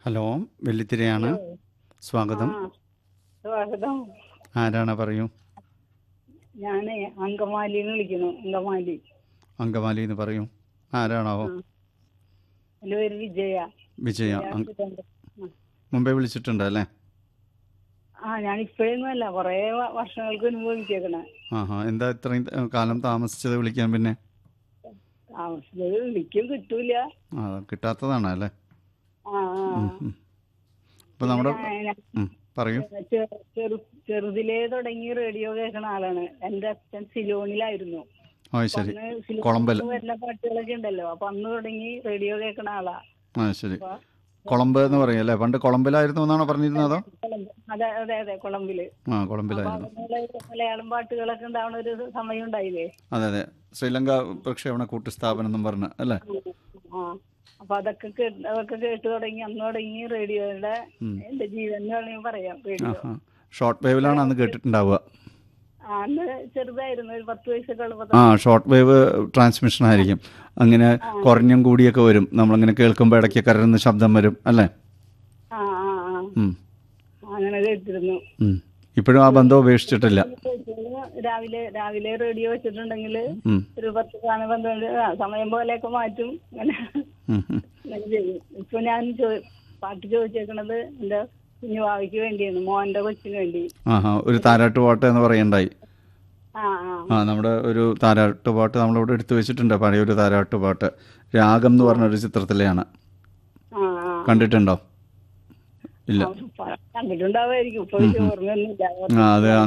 Hello വെള്ളിത്തിരയാണ് സ്വാഗതം ആ, സ്വാഗതം ആരാണ് പറയൂ ഞാനേ അങ്കമാലിന്ന് വിളിക്കുന്നു അങ്കമാലി അങ്കമാലി എന്ന് പറയൂ ആരാണാവോ ആ. എൻ്റെ പേര് വിജയ വിജയ അങ്- വിജയ. മുമ്പേ വിളിച്ചിട്ടുണ്ട് അല്ലേ ആ ഞാൻ ഇപ്പോഴൊന്നും അല്ല കുറേ വ- വർഷങ്ങൾക്ക് മുൻപ് വിളിച്ചേക്കണേ ആഹാ എന്താ ഇത്രയും ത- കാലം താമസിച്ചത് വിളിക്കാൻ പിന്നെ താമസിച്ചത് വിളിക്കും കിട്ടൂല ആ കിട്ടാത്തതാണ് അല്ലേ ആ ആ. ഉം, ഉം. അപ്പൊ നമ്മുടെ ഞാൻ- ഞാൻ ഉം, പറയൂ ചെ- ചെറു ചെറുതിലേ തുടങ്ങി റേഡിയോ കേൾക്കണ ആളാണ് എൻ്റെ അച്ഛൻ സിലോണിലായിരുന്നു ആ അപ്പൊ ശരി അന്ന് സിലോണിൽ കൊളംബിൽ. വരുന്ന പാട്ടുകളൊക്കെ ഉണ്ടല്ലോ അപ്പൊ അന്ന് തുടങ്ങി റേഡിയോ കേൾക്കണ ആളാ ആ ശരി അപ്പൊ കൊളംബ് എന്ന് പറയും അല്ലേ പണ്ട് കൊളംബിലായിരുന്നു എന്നാണോ പറഞ്ഞിരുന്നതോ കൊളംബ്. അതെ അതെ അതെ കൊളംബില് ആ അപ്പൊ കൊളംബിലായിരുന്നു അങ്ങനെയുള്ള മലയാളം പാട്ടുകളൊക്കെ ഉണ്ടാവുന്ന ഒരു സമയം ഉണ്ടായില്ലേ അതെ അതെ ശ്രീലങ്ക പ്രക്ഷേപണ കൂട്ടുസ്ഥാപനം എന്നും പറഞ്ഞ് അല്ലേ ആ അപ്പൊ അതൊക്കെ കേട്ട് അതൊക്കെ കേട്ട് തുടങ്ങി അന്ന് തുടങ്ങി റേഡിയോയുടെ ഉം. എന്റെ ജീവൻ എന്ന് വേണമെങ്കിൽ പറയാം റേഡിയോ ആഹാ ഷോർട്ട് വേവിലാണ് അന്ന് കേട്ടിട്ടുണ്ടാവുക ആ, അന്ന് ചെറുതായിരുന്നു ഒരു പത്ത് വയസ്സൊക്കെ ഉള്ളപ്പോ ആ ഷോർട്ട് വേവ് ട്രാൻസ്മിഷൻ ആയിരിക്കും അങ്ങനെ കുറഞ്ഞും കൂടിയൊക്കെ വരും നമ്മളിങ്ങനെ കേൾക്കുമ്പോൾ ഇടയ്ക്ക് കരരുന്ന ശബ്ദം വരും അല്ലേ ആ ആ ആ ഉം. അങ്ങനെ കേട്ടിരുന്നു ഉം. ഇപ്പോഴും ആ ബന്ധം ഉപേക്ഷിച്ചിട്ടില്ല രാവിലെ രാവിലെ റേഡിയോ വെച്ചിട്ടുണ്ടെങ്കിൽ ഉം. ഒരു പത്ത് കാണും പന്ത്രണ്ട് ആ, സമയം പോലെയൊക്കെ മാറ്റും അങ്ങനെ ഉം, ഉം. അങ്ങനെ ചെയ്യും ഇപ്പൊ ഞാൻ ചോ- പാട്ട് ചോദിച്ചേക്കണത് എന്റെ കുഞ്ഞുവാവിക്ക് വേണ്ടിയാണ് മോന്റെ കൊച്ചിന് വേണ്ടി ആഹാ ഒരു താരാട്ട് പാട്ട് എന്ന് പറയണ്ടായി ആ ആ ആ നമ്മുടെ ഒരു താരാട്ട് പാട്ട് നമ്മളിവിടെ എടുത്തു വെച്ചിട്ടുണ്ട് പഴയ ഒരു താരാട്ട് പാട്ട് രാഗം എന്ന് പറഞ്ഞൊരു ചിത്രത്തിലെയാണ് ആ ആ കണ്ടിട്ടുണ്ടോ ഇല്ല ആ, കണ്ടിട്ടുണ്ടാവുമായിരിക്കും ഇപ്പൊ ഓർമ്മയൊന്നുമില്ല ആ അത്